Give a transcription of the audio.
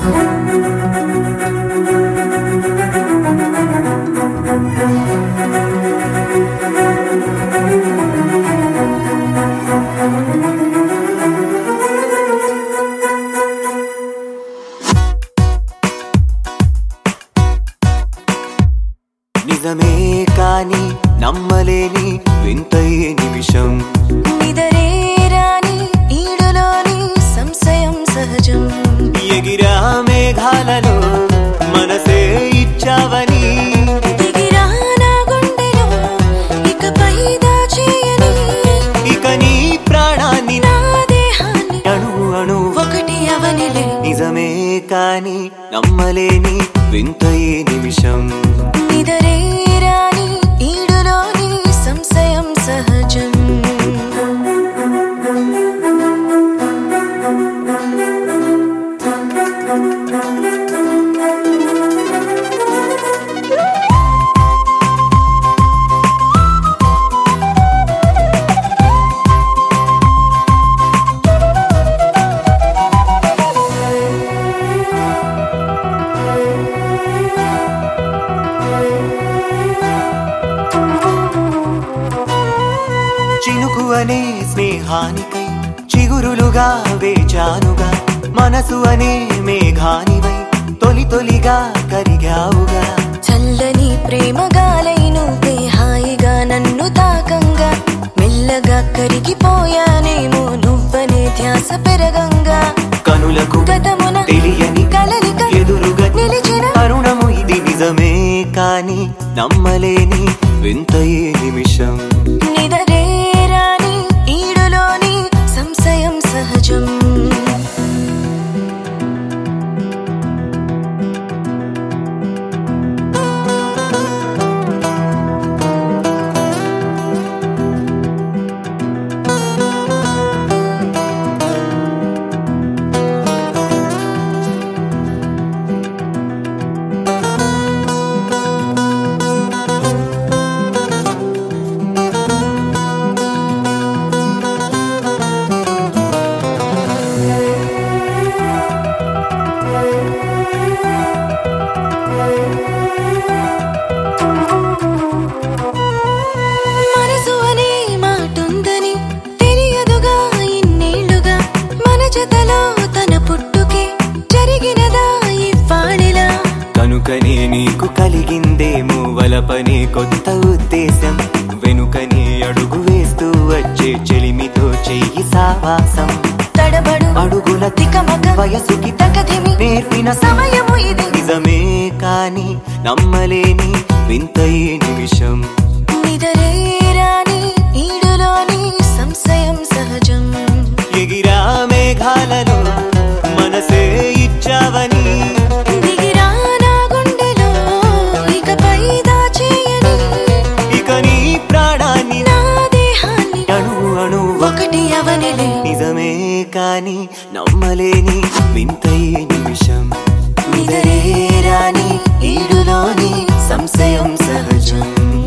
నిజమే కాని నమ్మలేని వింతయే నిమిషం నిదరే రాని ఈడులోని సంశయం సహజం ఎగిరా మేఘాలలో మనసే ఇచ్చావని దిగిరా నా గుండెలో ఇకపై దాచేయని ఇక నీ ప్రాణాన్ని నా దేహాన్ని అణు అణు ఒకటి అవనిలే నిజమే కాని నమ్మలేని వింతయే నిమిషం నిదరే రాని ఈడులోని సంశయం సహజం చినుకు అనే స్నేహానికై చిగురులుగా వేచానుగా మనసు అనే మేఘానివై తొలి తొలిగా కరిగావుగా చల్లని ప్రేమ గాలై నువ్వే హాయిగా నన్ను తాకంగా మెల్లగా కరిగిపోయానేమో నువ్వనే ధ్యాస పెరగంగా కనులకు గతమున తెలియని కలలిక ఎదురుగా నిలిచిన తరుణము ఇది నిజమే కాని నమ్మలేని వింతయే నిమిషం నిదరే రాని ఈడులోని సంశయం సహజం మనసు అనే మాటుందని తెలియదుగా ఇన్నేళ్లుగా మన జతలో తన పుట్టుకే జరిగినదా ఇవ్వాడిలా కనుకనే నీకు కలిగిందేమో వలపనే కొత్త ఉద్దేశం వెనుకనే అడుగు వేస్తూ వచ్చే చెలిమితో చెయ్యి సావాసం తడబడు అడుగుల తికమక వయసుకి తకధిమి నేర్పిన సమయము ఇది నిజమే కాని నమ్మలేని వింతయే నిమిషం నిదరే రాని ఈడులోని సంశయం సహజం ఎగిరా మేఘాలలో మనసే ఇచ్చావని దిగిరా నా గుండెలో ఇకపై దాచేయని ఇక నీ ప్రాణాన్ని నా దేహాన్ని అణు అణు ఒకటి అవనిలే నిజమే కాని నమ్మలేని వింతయే నిమిషం నిదరే రాని ఈడులోని సంశయం సహజం